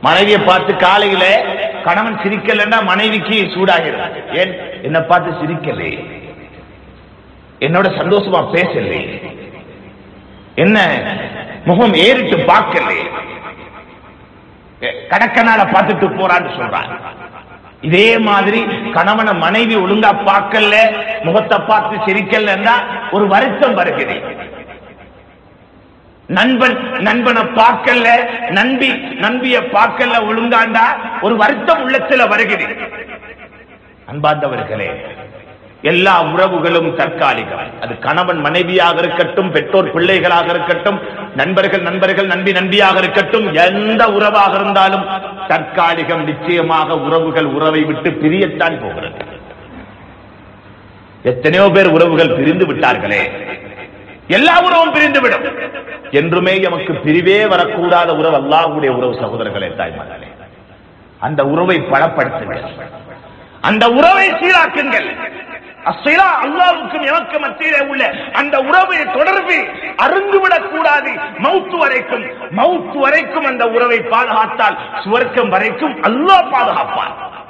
மனைவியை பார்த்து காலையில கணவன் சிரிக்கலன்னா மனைவிக்கு சூடாகிறது ஏன் என்ன பார்த்து சிரிக்கலே என்னோட சந்தோஷமா பேசலே என்ன முகம் ஏறிட்டு பார்க்கலே கடக்கனால பார்த்துட்டு போறான்னு சொல்றான் இதே மாதிரி கணவனை மனைவி ஒழுங்கா பார்க்கல முகத்தை பார்த்து சிரிக்கலன்னா ஒரு வருத்தம் வருகிறது நண்பன் நண்பனை பார்க்கல நண்பி நண்பிய பார்க்கல ஒழுங்காண்டா ஒரு வருத்தம் உள்ளத்துல வருகிறது அன்பார்ந்தவர்களே எல்லா உறவுகளும் தற்காலிகம் அது கணவன் மனைவியாக இருக்கட்டும் பெற்றோர் பிள்ளைகளாக இருக்கட்டும் நண்பர்கள் நண்பர்கள் நண்பி நண்பியாக இருக்கட்டும் எந்த உறவாக இருந்தாலும் தற்காலிகம் நிச்சயமாக உறவுகள் உறவை விட்டு பிரியத்தான் போகிறது எத்தனையோ பேர் உறவுகள் பிரிந்து விட்டார்களே எல்லா உறவும் பிரிந்து விடும் என்றுமே எமக்கு பிரிவே வரக்கூடாத உறவு அல்லாஹ்வுடைய உறவு சகோதரர்களே தாய்மார்களே அந்த உறவை பலப்படுத்துங்கள் அந்த உறவை சீராக்குங்கள் அஸ்ஸிலா அல்லாஹ்வுக்கும் எமக்கு மத்தியிலே உள்ள அந்த உறவை தொடர்பு அருந்துவிடக் கூடாது மவுத்து வரைக்கும் மவுத்து வரைக்கும் அந்த உறவை பாதுகாத்தால் சுவர்க்கம் வரைக்கும் அல்லாஹ் பாதுகாப்பார்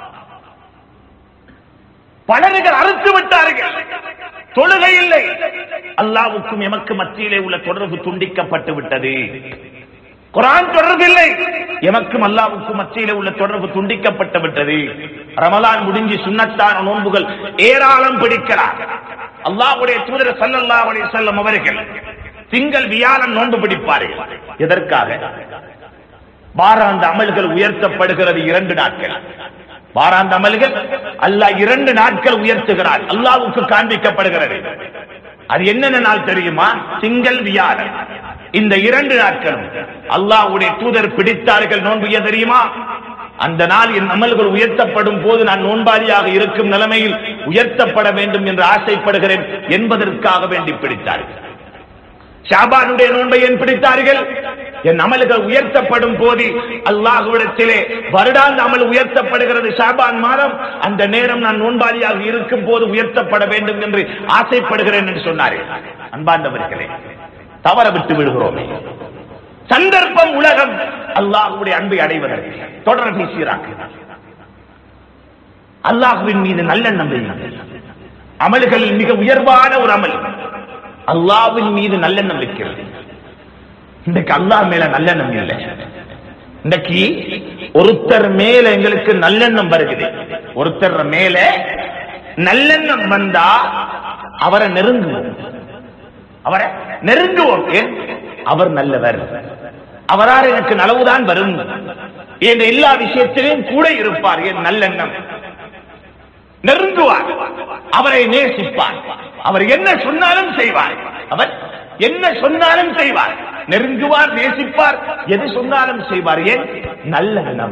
பலர்கள் அறுத்து விட்டார்கள் தொழுகை இல்லை அல்லாவுக்கும் எமக்கு மத்தியிலே உள்ள தொடர்பு துண்டிக்கப்பட்டு விட்டது குரான் தொடர்பில்லை எமக்கும் அல்லாவுக்கும் மத்தியிலே உள்ள தொடர்பு துண்டிக்கப்பட்டு விட்டது ரமலான் முடிஞ்சு சுண்ணத்தான நோன்புகள் ஏராளம் பிடிக்கிறார் அல்லாஹ்வுடைய தூதர் ஸல்லல்லாஹு அலைஹி வஸல்லம் அவர்கள் திங்கள் வியாழன் நோன்பு பிடிப்பார்கள் எதற்காக வாராந்த அமல்கள் உயர்த்தப்படுகிறது இரண்டு நாட்கள் வாராந்த அமல்கள் அல்லாஹ் இரண்டு நாட்கள் உயர்த்துகிறார் அல்லாஹ்வுக்கு காண்பிக்கப்படுகிறது அது என்னென்ன நாள் தெரியுமா திங்கள் வியாழன் இந்த இரண்டு நாட்களும் அல்லாஹ்வுடைய தூதர் பிடித்தார்கள் நோன்பு ஏன் தெரியுமா அந்த நாள் என் அமல்கள் உயர்த்தப்படும் போது நான் நோன்பாளியாக இருக்கும் நிலைமையில் உயர்த்தப்பட வேண்டும் என்று ஆசைப்படுகிறேன் என்பதற்காக வேண்டி பிடித்தார்கள் ஷாபானுடைய நோன்பை ஏன் பிடித்தார்கள் என் அமல்கள் உயர்த்தப்படும் போது அல்லாஹுவிடத்திலே வருடாந்த அமல் உயர்த்தப்படுகிறது ஷாபான் மாதம் அந்த நேரம் நான் நோன்பாளியாக இருக்கும் போது உயர்த்தப்பட வேண்டும் என்று ஆசைப்படுகிறேன் என்று சொன்னார்கள் அன்பார்ந்தவர்களே தவற விட்டு விடுகிறோமே சந்தர்ப்பம் உலகம் அல்லாஹுடைய அன்பை அடைவதற்கு தொடர்பை சீராக்குகிறார் அல்லாஹுவின் மீது நல்லெண்ணம் வையுங்கள் அமல்களில் மிக உயர்வான ஒரு அமல் அல்லாஹ்வின் மீது நல்லெண்ணம் வைக்கிறது இன்றைக்கு அல்லாஹ் மேல நல்லெண்ணம் இல்லை இன்றைக்கு ஒருத்தர் மேல எங்களுக்கு நல்லெண்ணம் வருகிறது ஒருத்தர் மேல நல்லெண்ணம் வந்தா அவரை நெருங்குவோம் அவரை நெருங்குவோம் ஏன் அவர் நல்லவர் அவரால் எனக்கு நலவுதான் வரும் என்ற எல்லா விஷயத்திலும் கூட இருப்பார் என் நல்லெண்ணம் நெருங்குவார் அவரை நேசிப்பார் அவர் என்ன சொன்னாலும் செய்வார் அவர் என்ன சொன்னாலும் செய்வார் நெருங்குவார் நேசிப்பார் எது சொன்னாலும் செய்வார் ஏன் நல்லெண்ணம்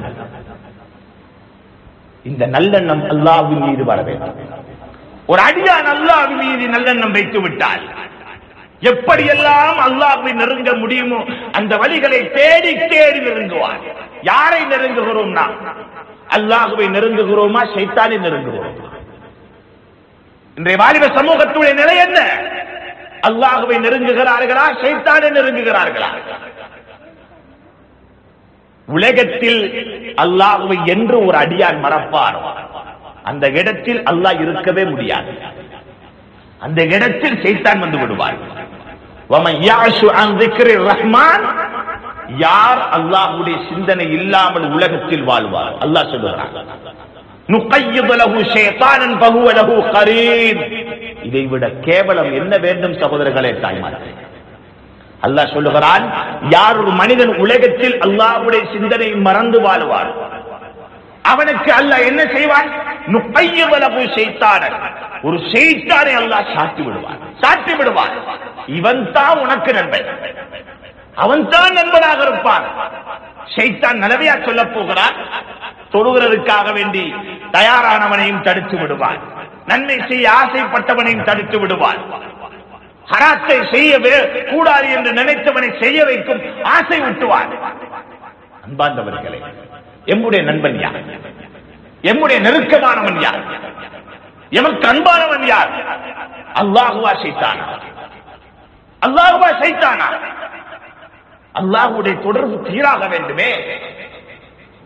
இந்த நல்லெண்ணம் அல்லாஹ்வின் மீது வர வேண்டும் ஒரு அடியான் அல்லாஹ்வின் மீது நல்லெண்ணம் வைத்து விட்டால் எப்படியெல்லாம் அல்லாஹ்வை நெருங்க முடியுமோ அந்த வழிகளை தேடி தேடி நெருங்குவார் யாரை நெருங்குகிறோம் நாம் அல்லாஹுவை நெருங்குகிறோமா சைத்தானை நெருங்குகிறோம் இன்றைய வாலிப சமூகத்துடைய நிலை என்ன அல்லாஹுவை நெருங்குகிறார்களா சைத்தானை நெருங்குகிறார்களா உலகத்தில் அல்லாஹுவை என்று ஒரு அடியான் மறப்பார் அந்த இடத்தில் அல்லாஹ் இருக்கவே முடியாது அந்த இடத்தில் சைத்தான் வந்து விடுவார் وَمَنْ يَعْشُ عَنْ ذِكْرِ الرَّحْمَنِ யார் அல்லாஹ்வுடைய சிந்தனை இல்லாமல் உலகத்தில் வாழ்வார் அல்லாஹ் சொல்லுகிறார் நுகையிது லஹு ஷைத்தானன் ஃபஹுவ லஹு கரீன் இதை விட கேவலம் என்ன வேண்டும் சகோதரர்களே தாய்மார்களே அல்லாஹ் சொல்லுகிறான் யார் ஒரு மனிதன் உலகத்தில் அல்லாஹ்வுடைய சிந்தனை மறந்து வாழ்வார் அவனுக்கு அல்லாஹ் என்ன செய்வான் நுகையிது லஹு ஷைத்தானன் ஒரு ஷைத்தானை அல்லாஹ் சாட்டி விடுவான் சாட்டி விடுவான் இவன் தான் உனக்கு நண்பன் அவன் தான் நண்பனாக இருப்பான் ஷைத்தான் நிலவையா சொல்ல போகிறான் தொழுகிறதுக்காக வேண்டி தயாரானவனையும் தடுத்து விடுவான் நன்மை செய்ய ஆசைப்பட்டவனையும் தடுத்து விடுவான் ஹராத்தை செய்யவே கூடாது என்று நினைத்தவனை செய்ய வைக்கும் ஆசை விட்டுவான் அன்பார்ந்தவர்களே எம்முடைய நண்பன் யார் எம்முடைய நெருக்கமானவன் யார் எமக்கு அன்பானவன் யார் அல்லாஹுவா சைத்தானா அல்லாஹுவா சைத்தானா அல்லாஹுடைய தொடர்பு சீராக வேண்டுமே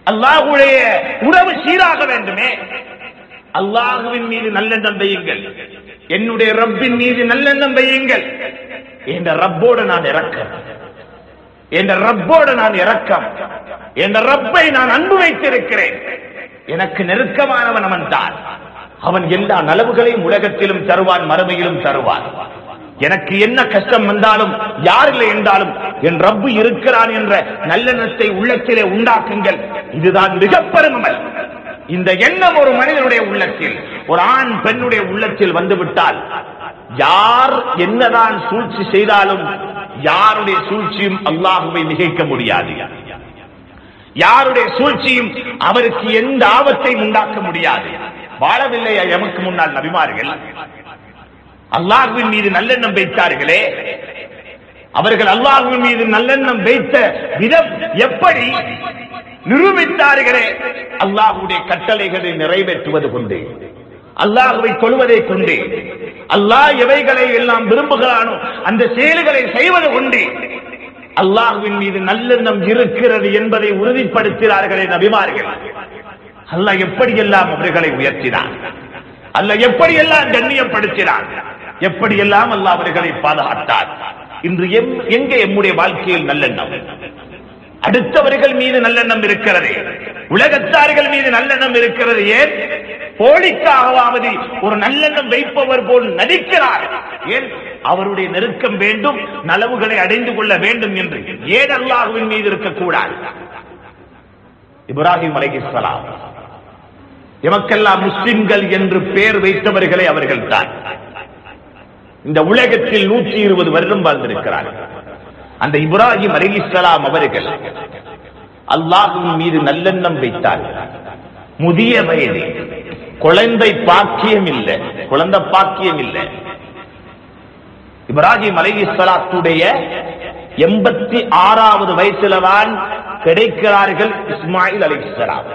அல்லாஹுடைய உறவு சீராக வேண்டுமே அல்லாஹுவின் மீது நல்லெண்ணம் வையுங்கள் என்னுடைய ரப்பின் மீது நல்லெண்ணம் வையுங்கள் என்ற ரப்போடு நான் இறக்கம் என்ற ரப்போடு நான் இறக்கம் என்ற ரப்பை நான் அன்பு வைத்திருக்கிறேன் எனக்கு நெருக்கமானவன் அவன் தான் அவன் எல்லா நலவுகளையும் உலகத்திலும் தருவான் மறுமையிலும் தருவான் எனக்கு என்ன கஷ்டம் வந்தாலும் யாரில்லை என்றாலும் என் ரப்பு இருக்கிறான் என்ற நல்லெண்ணத்தை உள்ளத்திலே உண்டாக்குங்கள் இதுதான் மிக பெருமமல் இந்த எண்ணம் ஒரு மனிதனுடைய உள்ளத்தில் ஒரு ஆண் பெண்ணுடைய உள்ளத்தில் வந்துவிட்டால் யார் என்னதான் சூழ்ச்சி செய்தாலும் யாருடைய சூழ்ச்சியும் அல்லாஹுவை மிகைக்க முடியாது யாருடைய சூழ்ச்சியும் அவருக்கு எந்த ஆபத்தையும் உண்டாக்க முடியாது வாழவில்லையா எமக்கு முன்னால் நபிமார்கள் அல்லாஹுவின் மீது நல்லெண்ணம் வைத்தார்களே அவர்கள் அல்லாஹுவின் மீது நல்லெண்ணம் வைத்த விதம் எப்படி நிரூபித்தார்களே அல்லாஹுடைய கட்டளைகளை நிறைவேற்றுவது கொண்டு அல்லாஹுவை தொழுவதை கொண்டு அல்லாஹ் எவைகளை எல்லாம் விரும்புகிறானோ அந்த செயல்களை செய்வது கொண்டு அல்லாஹுவின் மீது நல்லெண்ணம் இருக்கிறது என்பதை உறுதிப்படுத்தினார்களே நபிமார்கள் அல்லாஹ் எப்படியெல்லாம் அவர்களை உயர்த்தினான் அல்லாஹ் எப்படியெல்லாம் கண்ணியப்படுத்தினான் எப்படியெல்லாம் அல்லாஹ் அவர்களை பாதுகாத்தார் இன்று எம்- எங்கே எம்முடைய வாழ்க்கையில் நல்லெண்ணம் அடுத்தவர்கள் மீது நல்லெண்ணம் இருக்கிறது உலகத்தார்கள் மீது நல்லெண்ணம் இருக்கிறது ஏன் போலிக்காகவாவது ஒரு நல்லெண்ணம் வைப்பவர் போல் நடிக்கிறார் ஏன் அவருடைய நெருக்கம் வேண்டும் நலவுகளை அடைந்து கொள்ள வேண்டும் என்று ஏன் அல்லாஹுவின் மீது இருக்கக்கூடாது இப்ராஹிம் அலைஹிஸ்ஸலாம் எமக்கெல்லாம் முஸ்லிம்கள் என்று பெயர் வைத்தவர்களே அவர்கள் தான் இந்த உலகத்தில் நூற்றி இருபது வருடம் வாழ்ந்திருக்கிறார்கள் அந்த இப்ராஹிம் அலிஸ்லாம் அவர்கள் அல்லாஹுவின் மீது நல்லெண்ணம் வைத்தார்கள் முதிய வயது குழந்தை பாக்கியம் இல்லை குழந்தை பாக்கியம் இல்லை இப்ராஹிம் அலைஹிஸ்ஸலாத்துடைய எண்பத்தி ஆறாவது வயசுலதான் கிடைக்கிறார்கள் இஸ்மாயில் அலைஹிஸ்ஸலாம்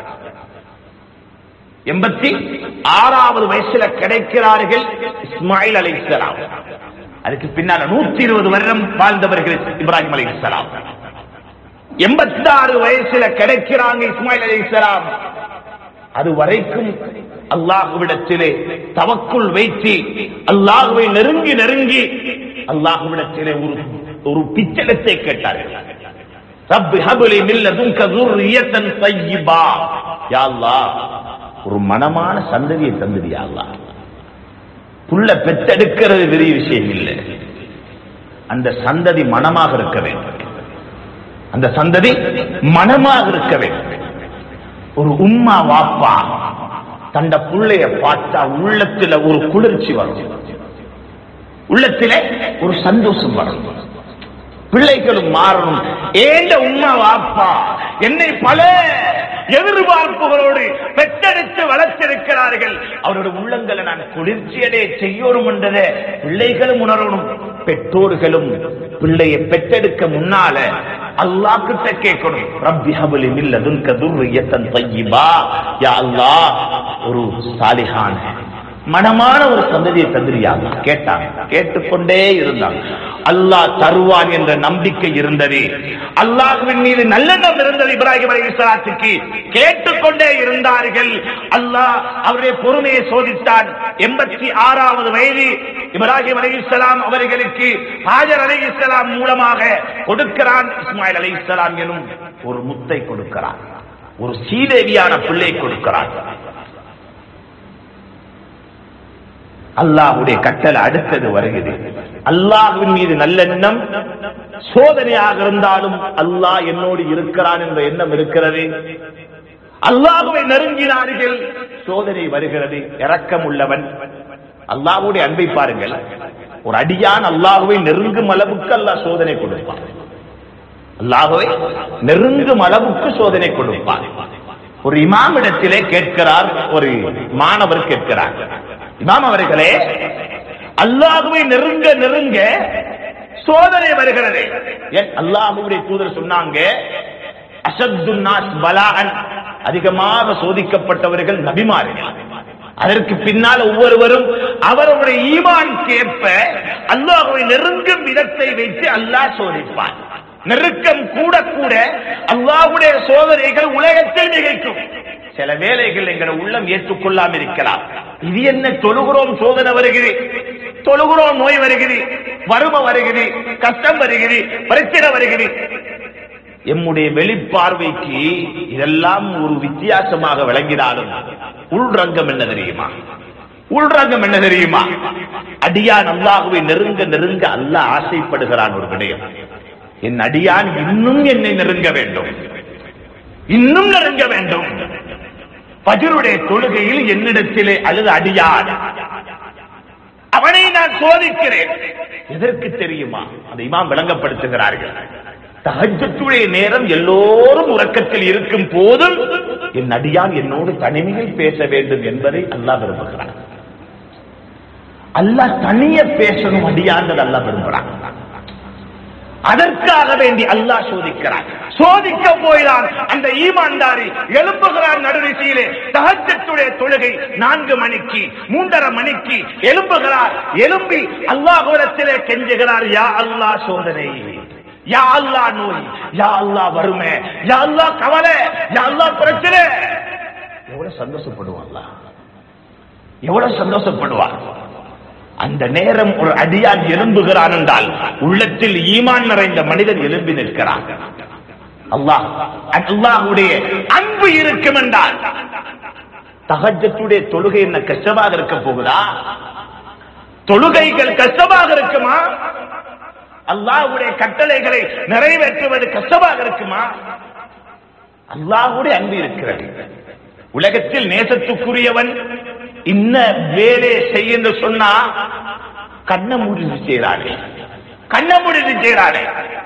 எண்பத்தி ஆறாவது வயசுல கிடைக்கிறார்கள் இஸ்மாயில் அலைஹிஸ்ஸலாம் அதுக்கு பின்னால நூத்தி இருபது வருடம் வாழ்ந்தவர்கள் இப்ராஹிம் அலைஹிஸ்ஸலாம் எண்பத்தி ஆறு வயசுல கிடைக்கிறாங்க இஸ்மாயில் அலைஹிஸ்ஸலாம் அது வரைக்கும் அல்லாஹுவிடத்திலே தவக்குள் வைத்து அல்லாஹுவை நெருங்கி நெருங்கி அல்லாஹுவிடத்திலே ஒரு ஒரு பிச்சலத்தை கேட்டார்கள் ரப்பி ஹபுலி மில்லதுன்க ذُرِّيَّةً طَيِّبًا யா அல்லாஹ் ஒரு மனமான சந்ததியை தந்துடியா அல்லாஹ் புள்ள பெத்தெடுக்கிறது பெரிய விஷயம் இல்லை அந்த சந்ததி மனமாக இருக்க வேண்டும் அந்த சந்ததி மனமாக இருக்க வேண்டும் ஒரு உம்மா வாப்பா தண்ட புள்ளைய பார்த்தா உள்ளத்துல ஒரு குளிர்ச்சி வரும் உள்ளத்திலே ஒரு சந்தோஷம் வரும் பிள்ளைகளும் மாறணும் ஏண்ட உம்மா வாப்பா என்னை பல எதிர்பார்ப்புகளோடு பெற்றெடுத்து வளர்த்திருக்கிறார்கள் அவருடைய உள்ளங்களை நான் குளிர்ச்சியடைய செய்யணும் என்றதை பிள்ளைகளும் உணரணும் பெற்றோர்களும் பிள்ளையை பெற்றெடுக்க முன்னால அல்லாஹ் கிட்ட கேட்கணும் ரப்பி ஹபலி மில்லதுன்க துர்ரியத்தன் தய்யிபா யா அல்லாஹ் ஒரு சாலிஹான மனமான ஒரு சந்ததியை தந்திரியாங்க கேட்டாங்க கேட்டுக்கொண்டே இருந்தாங்க அல்லாஹ் தருவான் என்ற நம்பிக்கை இருந்தது அல்லாஹ்வின் மீது நல்லெண்ணம் இருந்தது இப்ராஹிம் அலைஹிஸ்ஸலாத்துக்கு கேட்டுக்கொண்டே இருந்தார்கள் அல்லாஹ் அவருடைய பொறுமையை சோதித்தான் எண்பத்தி ஆறாவது வயது இப்ராஹிம் அலைஹிஸ்ஸலாம் அவர்களுக்கு ஹாஜர் அலைஹிஸ்ஸலாம் மூலமாக கொடுக்கிறான் இஸ்மாயில் அலைஹிஸ்ஸலாம் எனும் ஒரு முத்தை கொடுக்கிறான் ஒரு சீதேவியான பிள்ளை கொடுக்கிறான் அல்லாஹ்வுடைய கட்டளை அடுத்தது வருகிறது அல்லாஹ்வின் மீது நல்லெண்ணம் சோதனையாக இருந்தாலும் அல்லாஹ் என்னோடு இருக்கிறான் என்ற எண்ணம் இருக்கிறது அல்லாஹுவை நெருங்கினார்கள் சோதனை வருகிறது இரக்கம் உள்ளவன் அல்லாஹ்வுடைய அன்பை பாருங்கள் ஒரு அடியான் அல்லாஹுவை நெருங்கும் அளவுக்கு அல்லாஹ் சோதனை கொடுப்பான் அல்லாஹுவை நெருங்கும் அளவுக்கு சோதனை கொடுப்பான் ஒரு இமாமிடத்திலே கேட்கிறார் ஒரு மாணவர் கேட்கிறார் இமாம் அவர்களே அல்லாஹுவை நெருங்க நெருங்க சோதனை வருகிறது ஏன் அல்லாஹுடைய தூதர் சொன்னாங்க அசத்து நாஸ் பலான் அதிகமாக சோதிக்கப்பட்டவர்கள் நபிமார்கள் அதற்கு பின்னால் ஒவ்வொருவரும் அவருடைய ஈமான் கேட்ப அல்லாஹுவை நெருங்கும் விதத்தை வைத்து அல்லாஹ் சோதிப்பான் நெருக்கம் கூட கூட அல்லாஹ்வுடைய சோதனைகள் உலகத்தில் நிகழ்க்கும் சில வேளைகள் எங்களை உள்ளம் ஏற்றுக்கொள்ளாமல் இருக்கலாம் இது என்ன தொழுகிறோம் சோதனை வருகிறது தொழுகிறோம் நோய் வருகிறது வறுமை வருகிறது கஷ்டம் வருகிறது பிரச்சனை வருகிறது எம்முடைய வெளிப்பார்வைக்கு இதெல்லாம் ஒரு வித்தியாசமாக விளங்கினாலும் உள்ரங்கம் என்ன தெரியுமா உள்ரங்கம் என்ன தெரியுமா அடியான் அல்லாஹுவை நெருங்க நெருங்க அல்லாஹ் ஆசைப்படுகிறான் ஒரு விடயம் என் அடியான் இன்னும் என்னை நெருங்க வேண்டும் இன்னும் நெருங்க வேண்டும் பஜருடைய தொழுகையில் என்னிடத்திலே அழுது அடியான் அவனை நான் சோதிக்கிறேன் எதற்கு தெரியுமா அதை இமாம் விளங்கப்படுத்துகிறார்கள் தஹஜ்ஜத்துடைய நேரம் எல்லோரும் உறக்கத்தில் இருக்கும் போதும் என் அடியான் என்னோடு தனிமையில் பேச வேண்டும் என்பதை அல்லாஹ் விரும்புகிறான் அல்லாஹ் தனிய பேசணும் அடியான்றது அல்லாஹ் விரும்புகிறான் அதற்காக வேண்டி அல்லாஹ் சோதிக்கிறான் சோதிக்க போய்தான் அந்த ஈமான்தாரி எழுப்புகிறார் நடுநிசையிலே தஹஜத்துடைய தொழுகை நான்கு மணிக்கு மூன்றரை மணிக்கு எழுப்புகிறார் எழும்பி அல்லாஹுடத்திலே கெஞ்சுகிறார் யா அல்லாஹ் சோதனை யா அல்லாஹ் நோய் யா அல்லாஹ் வறுமை யா அல்லாஹ் கவலை யா அல்லாஹ் பிரச்சனை எவ்வளவு சந்தோஷப்படுவான் அல்லாஹ் எவ்வளவு சந்தோஷப்படுவான் அந்த நேரம் ஒரு அடியான் எழும்புகிறான் என்றால் உள்ளத்தில் ஈமான் நிறைந்த மனிதன் எழும்பி நிற்கிறான் அல்லாஹ் அல்லாஹ்வுடைய அன்பு இருக்கும் என்றால் தகஜத்துடைய தொழுகை என்ன கஷ்டமாக இருக்க போகுதா தொழுகைகள் கஷ்டமாக இருக்குமா அல்லாஹ்வுடைய கட்டளைகளை நிறைவேற்றுவது கஷ்டமாக இருக்குமா அல்லாஹ்வுடைய அன்பு இருக்கிறது உலகத்தில் நேசத்துக்குரியவன் இன்ன வேலை செய்ய என்று சொன்னா கண்ண முடிவு செய்யறானே கண்ண முடிவு செய்யறானே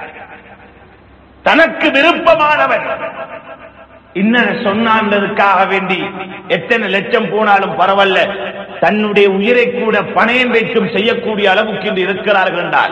தனக்கு விருப்பமானவன் இன்ன சொன்னான்றதுக்காக வேண்டி எத்தனை லட்சம் போனாலும் பரவாயில்ல தன்னுடைய உயிரை கூட பணயம் வைக்கும் செய்யக்கூடிய அளவுக்கு இன்று இருக்கிறார்கள் என்றால்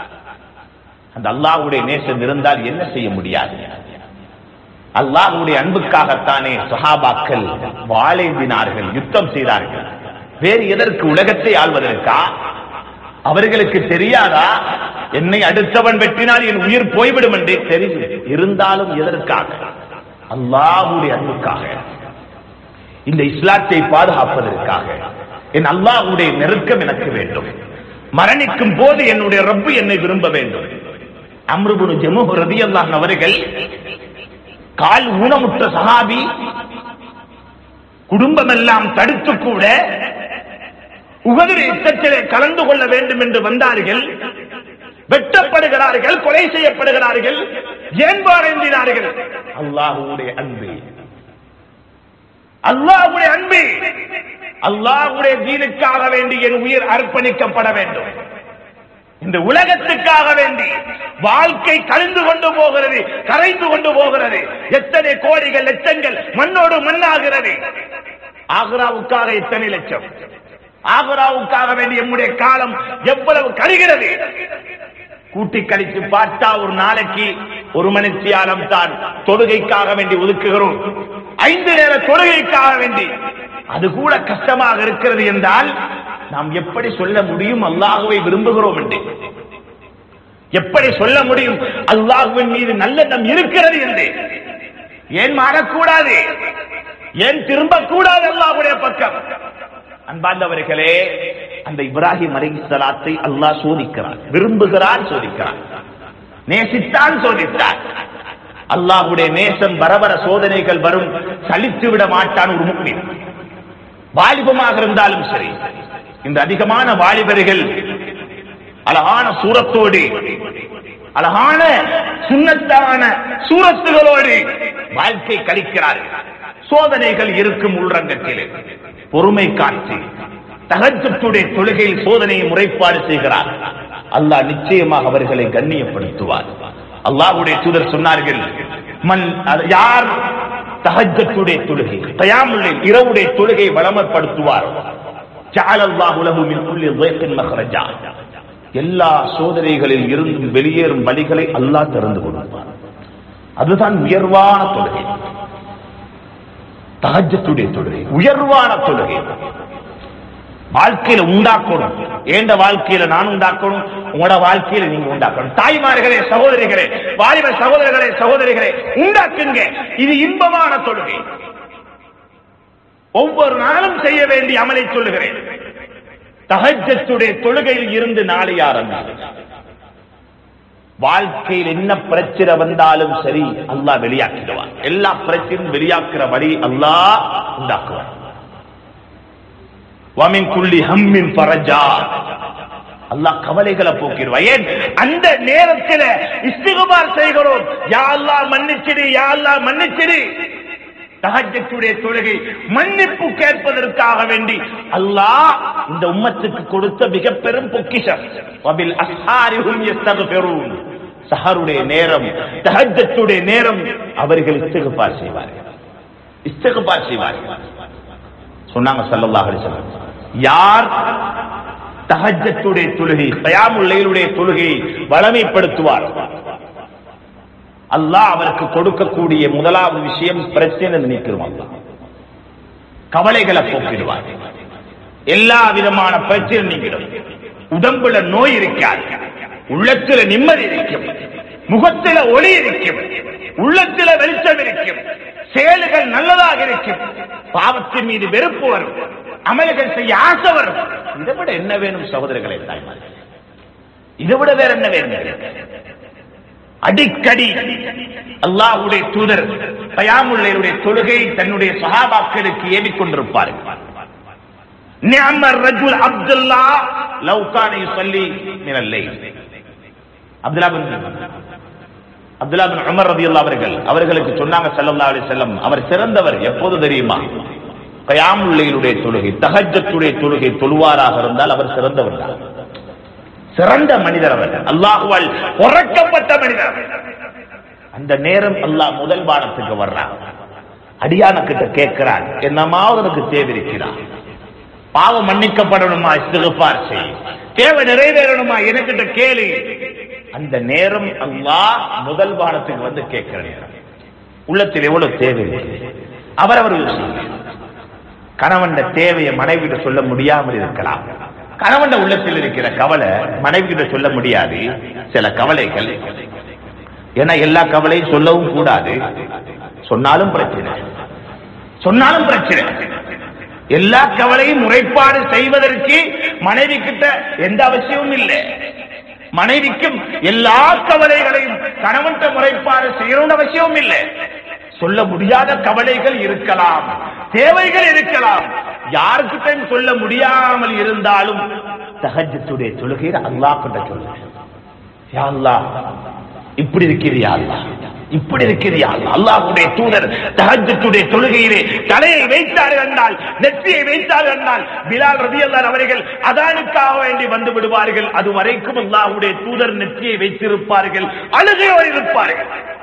அந்த அல்லாஹ்வுடைய நேசம் இருந்தால் என்ன செய்ய முடியாது அல்லாஹ்வுடைய அன்புக்காகத்தானே சஹாபாக்கள் வாழேந்தினார்கள் யுத்தம் செய்தார்கள் வேறு எதற்கு உலகத்தை ஆள்வதற்கா அவர்களுக்கு தெரியாதா என்னை அடுத்தவன் வெட்டினால் என் உயிர் போய்விடும் என்றே தெரியும் இருந்தாலும் எதற்காக அல்லாஹ்வுடைய அன்புக்காக இந்த இஸ்லாத்தை பாதுகாப்பதற்காக என் அல்லாஹ்வுடைய நெருக்கம் எனக்கு வேண்டும் மரணிக்கும் போது என்னுடைய ரப்பு என்னை விரும்ப வேண்டும் அம்ருபுனு ஜமு ரதியல்லாஹ் அவர்கள் கால் ஊனமுற்ற சஹாபி குடும்பம் எல்லாம் தடுத்து கூட உகதிர யுத்தத்திலே கலந்து கொள்ள வேண்டும் என்று வந்தார்கள் வெட்டப்படுகிறார்கள் கொலை செய்யப்படுகிறார்கள் ஏன் பாரந்தினார்கள் அல்லாஹுடைய அன்பு அல்லாஹுடைய அன்பு அல்லாஹுடைய தீனுக்காக வேண்டி என் உயிர் அர்ப்பணிக்கப்பட வேண்டும் இந்த உலகத்துக்காக வேண்டி வாழ்க்கை கழிந்து கொண்டு போகிறது கரைந்து கொண்டு போகிறது எத்தனை கோடிகள் லட்சங்கள் மண்ணோடு மண்ணாகிறது ஆக்ராவுக்காக எத்தனை லட்சம் ஆக்ராவுக்காக வேண்டி நம்முடைய காலம் எவ்வளவு கருகிறது கூட்டி கழித்து பார்த்தா ஒரு நாளைக்கு ஒரு மணித்தியாலம் தான் தொழுகைக்காக வேண்டி ஒதுக்குகிறோம் ஐந்து நேர தொழுகைக்காக வேண்டி அது கூட கஷ்டமாக இருக்கிறது என்றால் நாம் எப்படி சொல்ல முடியும் அல்லாஹுவை விரும்புகிறோம் என்று எப்படி சொல்ல முடியும் அல்லாஹுவின் மீது நல்லெண்ணம் இருக்கிறது என்று ஏன் மாறக்கூடாது ஏன் திரும்பக்கூடாது அல்லாஹுடைய பக்கம் அன்பார்ந்தவர்களே அந்த இப்ராஹிம் அலைஹிஸ்ஸலாத்தை அல்லாஹ் சோதிக்கிறான் விரும்புகிறான் சோதிக்கிறான் நேசித்தான் சோதித்தான் அல்லாஹ்வுடைய நேசம் வரவர சோதனைகள் வரும் சலித்து விட மாட்டான் ஒரு முக்மின் வாலிபமாக இருந்தாலும் சரி இந்த அதிகமான வாலிபர்கள் அழகான சூரத்தோடு அழகான சுண்ணத்தான சூரத்துகளோடு வாழ்க்கை கழிக்கிறார்கள் சோதனைகள் இருக்கும் உள்ரங்கத்திலே பொறுமை காட்சி தகஜத்துடைய தொழுகையில் சோதனையை முறைப்பாடு செய்கிறார் அல்லாஹ் நிச்சயமாக அவர்களை கண்ணியப்படுத்துவார் அல்லாஹ்வுடைய தூதர் சொன்னார்கள் மன் அது யார் தஹஜத்துடைய தொழுகை தயாமுல்லில் இரவுடைய தொழுகை வளமப்படுத்துவார் ஜஅலல்லாஹு லஹு மின் குல்லி ضيق மخرجா எல்லா சோதனைகளில் இருந்தும் வெளியேறும் வழிகளை அல்லாஹ் திறந்து கொடுப்பார் அதுதான் உயர்வான தொழுகை தஹஜத்துடைய தொழுகை உயர்வான தொழுகை வாழ்க்கையில உண்டாக்கணும் ஏண்ட வாழ்க்கையில நான் உண்டாக்கணும் உங்களோட வாழ்க்கையில நீங்க உண்டாக்கணும் தாய்மார்களே சகோதரிகளே வாலிப சகோதரர்களே சகோதரிகளே உண்டாக்குங்க இது இன்பமான தொழுகை ஒவ்வொரு நாளும் செய்ய வேண்டிய அமலை சொல்லுகிறேன் தஹஜத்துடைய தொழுகையில் இருந்து நாளை ஆரம்பி வாழ்க்கையில் என்ன பிரச்சனை வந்தாலும் சரி அல்லாஹ் வெளியாக்கிடுவான் எல்லா பிரச்சனையும் வெளியாக்குற வழி அல்லாஹ் உண்டாக்குவான் வமின் குள்ளி ஹம்மின் பரஜா அல்லாஹ் கவலைகளை போக்கிடுவா ஏன் அந்த நேரத்தில் இஸ்திகுபார் செய்கிறோம் யா அல்லாஹ் மன்னிச்சிடு யா அல்லாஹ் மன்னிச்சிடு தஹஜ்ஜத்துடைய தொழுகை மன்னிப்பு கேட்பதற்காக வேண்டி அல்லாஹ் இந்த உம்மத்துக்கு கொடுத்த மிக பெரும் பொக்கிஷம் வபில் அஸ்ஹாரிஹும் யஸ்தக்ஃபிரூன் சஹருடைய நேரம் தஹஜ்ஜத்துடைய நேரம் அவர்கள் இஸ்திகுபார் செய்வார்கள் இஸ்திகுபார் செய்வார்கள் சொன்னாங்க ஸல்லல்லாஹு அலைஹி வஸல்லம் யார் தஹஜ்ஜத்துடைய தொழுகை கயாமுல் லைலுடைய தொழுகை வளமைப்படுத்துவார் அல்லாஹ் அவருக்கு கொடுக்கக்கூடிய முதலாவது விஷயம் பிரச்சனை நினைக்கிறோம் கவலைகளை போக்கிடுவார் எல்லா விதமான பிரச்சனை நீங்கிடும் உடம்புல நோய் இருக்காது உள்ளத்துல நிம்மதி இருக்கும் முகத்தில ஒளி இருக்கும் உள்ளத்தில வெளிச்சம் இருக்கும் செயல்கள் நல்லதாக இருக்கும் பாவத்தின் மீது வெறுப்பு வரும் அமல்கள் செய்ய ஆசை வரும் இதை விட என்ன வேணும் சகோதரர்களை தாய்மார் இதை விட வேற என்ன வேணும் அடிக்கடி அல்லாஹ்வுடைய தூதர் பயாமுள்ளையுடைய தொழுகை தன்னுடைய சஹாபாக்களுக்கு ஏவிக் கொண்டிருப்பார்கள் நிஅமர் ரஜுல் அப்துல்லா லவ் கான யுஸல்லி மினல் லைல் அப்துல்லா பின் அப்துல்லா பின் உமர் ரலியல்லாஹு அவர்கள் அவர்களுக்கு சொன்னாங்க ஸல்லல்லாஹு அலைஹி வஸல்லம் அவர் சிறந்தவர் எப்போது தெரியுமா கயாமுள்ளையுடைய தொழுகை தஹஜ்ஜத்துடைய தொழுகை தொழுவாராக இருந்தால் அவர் சிறந்தவர் தான் சிறந்த மனிதர் அவர் அல்லாஹுவால் உறக்கப்பட்ட மனிதர் அந்த நேரம் அல்லாஹ் முதல் பாடத்துக்கு வர்றான் அடியான கிட்ட கேட்கிறான் என்னமாவது எனக்கு தேவை இருக்கிறான் பாவம் மன்னிக்கப்படணுமா இஸ்திகுபார் செய் தேவை நிறைவேறணுமா எனக்கிட்ட கேளு அந்த நேரம் அல்லாஹ் முதல் பாடத்துக்கு வந்து கேட்கிற நேரம் உள்ளத்தில் எவ்வளவு தேவை இருக்கு அவரவர் யோசிங்க கணவன் தேவையை மனைவிட்டு சொல்ல முடியாமல் இருக்கலாம் கணவன் உள்ளத்தில் இருக்கிற கவலை மனைவி கிட்ட சொல்ல முடியாது சில கவலைகள் ஏன்னா எல்லா கவலையும் சொல்லவும் கூடாது சொன்னாலும் பிரச்சனை சொன்னாலும் பிரச்சனை எல்லா கவலையும் முறைப்பாடு செய்வதற்கு மனைவி கிட்ட எந்த அவசியமும் இல்லை மனைவிக்கும் எல்லா கவலைகளையும் கணவன்கிட்ட முறைப்பாடு செய்யணும்னு அவசியமும் இல்லை சொல்ல முடியாத கவலைகள் இருக்கலாம் தேவைகள் இருக்கலாம் யாருக்கிட்டையும் சொல்ல முடியாமல் இருந்தாலும் தஹஜத்துடைய தொழுகையில் அல்லாஹ் கிட்ட சொல்லுங்க யா அல்லாஹ் இப்படி இருக்கிறியா அல்லாஹ் இப்படி இருக்கிறியா அல்லாஹ் அல்லாஹ்வுடைய தூதர் தஹஜத்துடைய தொழுகையிலே தலையை வைத்தார்கள் என்றால் நெற்றியை வைத்தார்கள் என்றால் பிலால் ரதியல்லார் அவர்கள் அதானுக்காக வேண்டி வந்து விடுவார்கள் அது வரைக்கும் அல்லாஹ்வுடைய தூதர் நெற்றியை வைத்திருப்பார்கள் அழுகையோடு இருப்பார்கள்